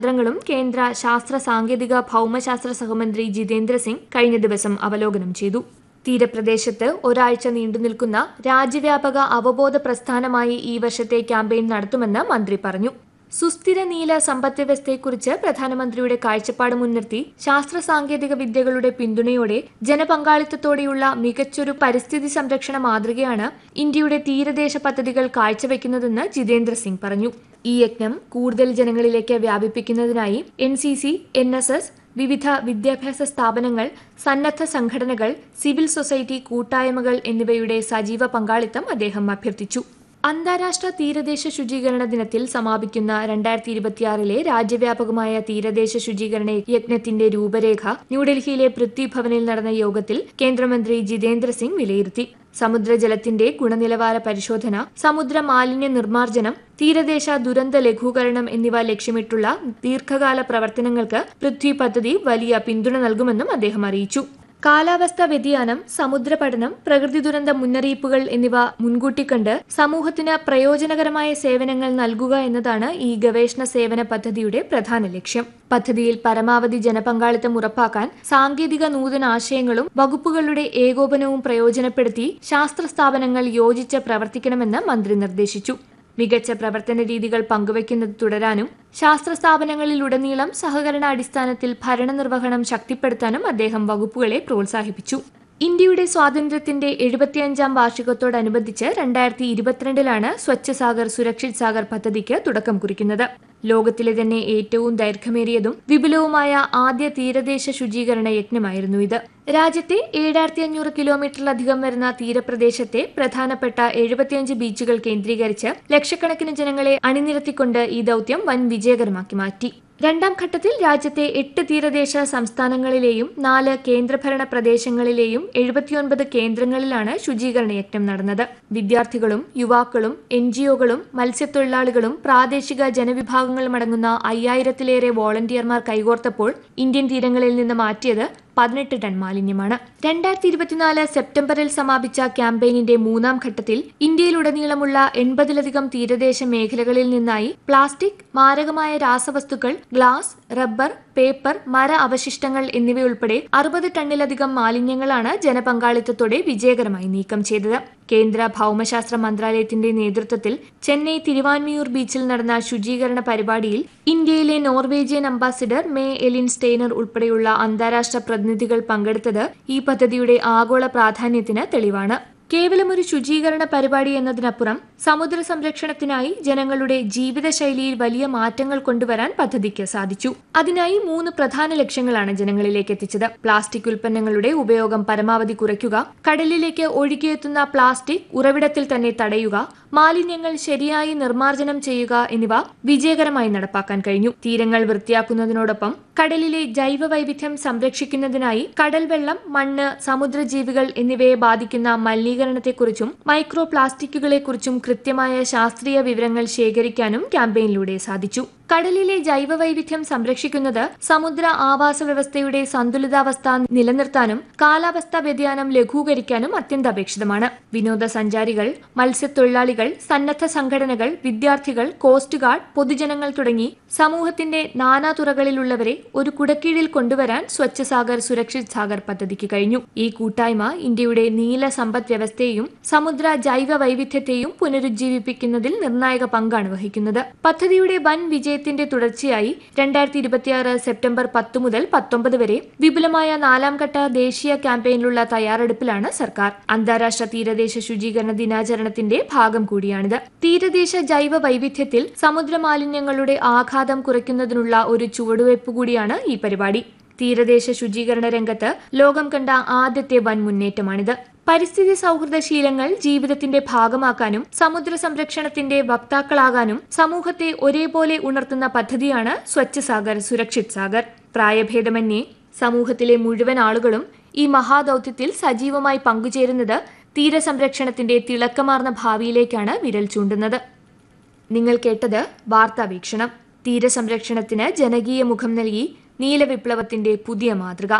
ങ്ങളും കേന്ദ്ര ശാസ്ത്ര സാങ്കേതിക ഭൌമശാസ്ത്ര സഹമന്ത്രി ജിതേന്ദ്ര സിംഗ് കഴിഞ്ഞ ദിവസം അവലോകനം ചെയ്തു തീരപ്രദേശത്ത് ഒരാഴ്ച നീണ്ടുനിൽക്കുന്ന രാജ്യവ്യാപക അവബോധ പ്രസ്ഥാനമായി ഈ വർഷത്തെ ക്യാമ്പയിൻ നടത്തുമെന്ന് മന്ത്രി പറഞ്ഞു സുസ്ഥിര നീല സമ്പദ്വ്യവസ്ഥയെക്കുറിച്ച് പ്രധാനമന്ത്രിയുടെ കാഴ്ചപ്പാട് മുൻനിർത്തി ശാസ്ത്ര സാങ്കേതിക വിദ്യകളുടെ പിന്തുണയോടെ ജനപങ്കാളിത്തത്തോടെയുള്ള മികച്ചൊരു പരിസ്ഥിതി സംരക്ഷണ മാതൃകയാണ് ഇന്ത്യയുടെ തീരദേശ പദ്ധതികൾ കാഴ്ചവെക്കുന്നതെന്ന് ജിതേന്ദ്ര സിംഗ് പറഞ്ഞു ഈ യജ്ഞം കൂടുതൽ ജനങ്ങളിലേക്ക് വ്യാപിപ്പിക്കുന്നതിനായി N C C N S S വിവിധ വിദ്യാഭ്യാസ സ്ഥാപനങ്ങൾ സന്നദ്ധ സംഘടനകൾ സിവിൽ സൊസൈറ്റി കൂട്ടായ്മകൾ എന്നിവയുടെ സജീവ പങ്കാളിത്തം അദ്ദേഹം അഭ്യർത്ഥിച്ചു അന്താരാഷ്ട്ര തീരദേശ ശുചീകരണ ദിനത്തിൽ സമാപിക്കുന്ന രണ്ടായിരത്തി ഇരുപത്തിയാറിലെ രാജ്യവ്യാപകമായ തീരദേശ ശുചീകരണ യജ്ഞത്തിന്റെ രൂപരേഖ ന്യൂഡൽഹിയിലെ പൃഥ്വി ഭവനിൽ നടന്ന യോഗത്തിൽ കേന്ദ്രമന്ത്രി ജിതേന്ദ്ര സിംഗ് വിലയിരുത്തി സമുദ്രജലത്തിന്റെ ഗുണനിലവാര പരിശോധന സമുദ്ര മാലിന്യ നിർമ്മാർജ്ജനം തീരദേശ ദുരന്ത ലഘൂകരണം എന്നിവ ലക്ഷ്യമിട്ടുള്ള ദീർഘകാല പ്രവർത്തനങ്ങൾക്ക് പൃഥ്വി പദ്ധതി വലിയ പിന്തുണ നൽകുമെന്നും അദ്ദേഹം അറിയിച്ചു കാലാവസ്ഥാ വ്യതിയാനം സമുദ്ര പഠനം പ്രകൃതി ദുരന്ത മുന്നറിയിപ്പുകൾ എന്നിവ മുൻകൂട്ടി കണ്ട് സമൂഹത്തിന് പ്രയോജനകരമായ സേവനങ്ങൾ നൽകുക എന്നതാണ് ഈ ഗവേഷണ സേവന പദ്ധതിയുടെ പ്രധാന ലക്ഷ്യം പദ്ധതിയിൽ പരമാവധി ജനപങ്കാളിത്തം ഉറപ്പാക്കാൻ സാങ്കേതിക നൂതന ആശയങ്ങളും വകുപ്പുകളുടെ ഏകോപനവും പ്രയോജനപ്പെടുത്തി ശാസ്ത്ര സ്ഥാപനങ്ങൾ യോജിച്ച് പ്രവർത്തിക്കണമെന്ന് മന്ത്രി നിർദ്ദേശിച്ചു മികച്ച പ്രവർത്തന രീതികൾ പങ്കുവയ്ക്കുന്നത് തുടരാനും ശാസ്ത്ര സ്ഥാപനങ്ങളിലുടനീളം സഹകരണ അടിസ്ഥാനത്തിൽ ഭരണനിർവഹണം ശക്തിപ്പെടുത്താനും അദ്ദേഹം വകുപ്പുകളെ പ്രോത്സാഹിപ്പിച്ചു ഇന്ത്യയുടെ സ്വാതന്ത്ര്യത്തിന്റെ എഴുപത്തിയഞ്ചാം വാർഷികത്തോടനുബന്ധിച്ച് രണ്ടായിരത്തി ഇരുപത്തിരണ്ടിലാണ് സ്വച്ഛ സാഗർ സുരക്ഷിത് സാഗർ പദ്ധതിക്ക് തുടക്കം കുറിക്കുന്നത് ലോകത്തിലെ തന്നെ ഏറ്റവും ദൈർഘ്യമേറിയതും വിപുലവുമായ ആദ്യ തീരദേശ ശുചീകരണ യജ്ഞമായിരുന്നു ഇത് രാജ്യത്തെ ഏഴായിരത്തി അഞ്ഞൂറ് കിലോമീറ്ററിലധികം വരുന്ന തീരപ്രദേശത്തെ പ്രധാനപ്പെട്ട എഴുപത്തിയഞ്ച് ബീച്ചുകൾ കേന്ദ്രീകരിച്ച് ലക്ഷക്കണക്കിന് ജനങ്ങളെ അണിനിരത്തിക്കൊണ്ട് ഈ ദൌത്യം വൻ വിജയകരമാക്കി മാറ്റി രണ്ടാം ഘട്ടത്തിൽ രാജ്യത്തെ എട്ട് തീരദേശ സംസ്ഥാനങ്ങളിലെയും നാല് കേന്ദ്രഭരണ പ്രദേശങ്ങളിലെയും എഴുപത്തിയൊൻപത് കേന്ദ്രങ്ങളിലാണ് ശുചീകരണ യജ്ഞം നടന്നത് വിദ്യാർത്ഥികളും യുവാക്കളും എൻ ജിഒകളും മത്സ്യത്തൊഴിലാളികളും പ്രാദേശിക ജനവിഭാഗങ്ങളും അടങ്ങുന്ന അയ്യായിരത്തിലേറെ വോളണ്ടിയർമാർ കൈകോർത്തപ്പോൾ ഇന്ത്യൻ തീരങ്ങളിൽ നിന്ന് മാറ്റിയത് പതിനെട്ട് ടൺ മാലിന്യമാണ് രണ്ടായിരത്തി ഇരുപത്തിനാല് സെപ്റ്റംബറിൽ സമാപിച്ച ക്യാമ്പയിനിന്റെ മൂന്നാം ഘട്ടത്തിൽ ഇന്ത്യയിലുടനീളമുള്ള എൺപതിലധികം തീരദേശ മേഖലകളിൽ നിന്നായി പ്ലാസ്റ്റിക് മാരകമായ രാസവസ്തുക്കൾ ഗ്ലാസ് റബ്ബർ പേപ്പർ മര അവശിഷ്ടങ്ങൾ എന്നിവയുൾപ്പെടെ അറുപത് ടണ്ണിലധികം മാലിന്യങ്ങളാണ് ജനപങ്കാളിത്തത്തോടെ വിജയകരമായി നീക്കം ചെയ്തത് കേന്ദ്ര ഭൌമശാസ്ത്ര മന്ത്രാലയത്തിന്റെ നേതൃത്വത്തിൽ ചെന്നൈ തിരുവാൻമിയൂർ ബീച്ചിൽ നടന്ന ശുചീകരണ പരിപാടിയിൽ ഇന്ത്യയിലെ Norwegian ambassador May Elin Stener ഉൾപ്പെടെയുള്ള അന്താരാഷ്ട്ര പ്രതിനിധികൾ പങ്കെടുത്തത് ഈ പദ്ധതിയുടെ ആഗോള പ്രാധാന്യത്തിന് തെളിവാണ് കേവലം ഒരു ശുചീകരണ പരിപാടി എന്നതിനപ്പുറം സമുദ്ര സംരക്ഷണത്തിനായി ജനങ്ങളുടെ ജീവിതശൈലിയിൽ വലിയ മാറ്റങ്ങൾ കൊണ്ടുവരാൻ പദ്ധതിക്ക് സാധിച്ചു അതിനായി മൂന്ന് പ്രധാന ലക്ഷ്യങ്ങളാണ് ജനങ്ങളിലേക്ക് എത്തിച്ചത് പ്ലാസ്റ്റിക് ഉൽപ്പന്നങ്ങളുടെ ഉപയോഗം പരമാവധി കുറയ്ക്കുക കടലിലേക്ക് ഒഴുകിയെത്തുന്ന പ്ലാസ്റ്റിക് ഉറവിടത്തിൽ തന്നെ തടയുക മാലിന്യങ്ങൾ ശരിയായി നിർമ്മാർജ്ജനം ചെയ്യുക എന്നിവ വിജയകരമായി നടപ്പാക്കാൻ കഴിഞ്ഞു തീരങ്ങൾ വൃത്തിയാക്കുന്നതിനോടൊപ്പം കടലിലെ ജൈവ വൈവിധ്യം സംരക്ഷിക്കുന്നതിനായി കടൽ വെള്ളം മണ്ണ് സമുദ്രജീവികൾ എന്നിവയെ ബാധിക്കുന്ന മലിനീകരണത്തെക്കുറിച്ചും മൈക്രോ പ്ലാസ്റ്റിക്കുകളെക്കുറിച്ചും കൃത്യമായ ശാസ്ത്രീയ വിവരങ്ങൾ ശേഖരിക്കാനും ക്യാമ്പയിനിലൂടെ സാധിച്ചു കടലിലെ ജൈവ വൈവിധ്യം സംരക്ഷിക്കുന്നത് സമുദ്ര ആവാസ വ്യവസ്ഥയുടെ സന്തുലിതാവസ്ഥ നിലനിർത്താനും കാലാവസ്ഥാ വ്യതിയാനം ലഘൂകരിക്കാനും അത്യന്താപേക്ഷിതമാണ് വിനോദസഞ്ചാരികൾ മത്സ്യത്തൊഴിലാളികൾ സന്നദ്ധ സംഘടനകൾ വിദ്യാർത്ഥികൾ കോസ്റ്റ് ഗാർഡ് പൊതുജനങ്ങൾ തുടങ്ങി സമൂഹത്തിന്റെ നാനാതുറകളിലുള്ളവരെ ഒരു കുടക്കീഴിൽ കൊണ്ടുവരാൻ സ്വച്ഛ സാഗർ സുരക്ഷിത് സാഗർ പദ്ധതിക്ക് കഴിഞ്ഞു ഈ കൂട്ടായ്മ ഇന്ത്യയുടെ നീല സമ്പദ് വ്യവസ്ഥയെയും സമുദ്ര ജൈവ വൈവിധ്യത്തെയും പുനരുജ്ജീവിപ്പിക്കുന്നതിൽ നിർണായക പങ്കാണ് വഹിക്കുന്നത് പദ്ധതിയുടെ വൻ വിജയത്തിന്റെ തുടർച്ചയായി രണ്ടായിരത്തി ഇരുപത്തിയാറ് സെപ്റ്റംബർ പത്ത് മുതൽ പത്തൊമ്പത് വരെ വിപുലമായ നാലാം ഘട്ട ദേശീയ ക്യാമ്പയിനിലുള്ള തയ്യാറെടുപ്പിലാണ് സർക്കാർ അന്താരാഷ്ട്ര തീരദേശ ശുചീകരണ ദിനാചരണത്തിന്റെ ഭാഗം കൂടിയാണിത് തീരദേശ ജൈവ വൈവിധ്യത്തിൽ സമുദ്ര മാലിന്യങ്ങളുടെ ആഘാതം കുറയ്ക്കുന്നതിനുള്ള ഒരു ചുവടുവയ്പ് കൂടിയാണ് ഈ പരിപാടി തീരദേശ ശുചീകരണ രംഗത്ത് ലോകം കണ്ട ആദ്യത്തെ വൻ മുന്നേറ്റമാണിത് പരിസ്ഥിതി സൗഹൃദ ശീലങ്ങൾ ജീവിതത്തിന്റെ ഭാഗമാക്കാനും സമുദ്ര സംരക്ഷണത്തിന്റെ വക്താക്കളാകാനും സമൂഹത്തെ ഒരേപോലെ ഉണർത്തുന്ന പദ്ധതിയാണ് സ്വച്ഛ സാഗർ സുരക്ഷിത് സാഗർ പ്രായഭേദമന്യേ സമൂഹത്തിലെ മുഴുവൻ ആളുകളും ഈ മഹാദൌത്യത്തിൽ സജീവമായി പങ്കുചേരുന്നത് തീരസംരക്ഷണത്തിന്റെ തിളക്കമാർന്ന ഭാവിയിലേക്കാണ് വിരൽ ചൂണ്ടുന്നത് നിങ്ങൾ കേട്ടത് വാർത്താ വീക്ഷണം തീരസംരക്ഷണത്തിന് ജനകീയ മുഖം നൽകി നീലവിപ്ലവത്തിന്റെ പുതിയ മാതൃക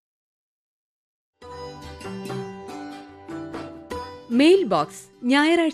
മെയിൽ ബോക്സ് ഞായറാഴ്ച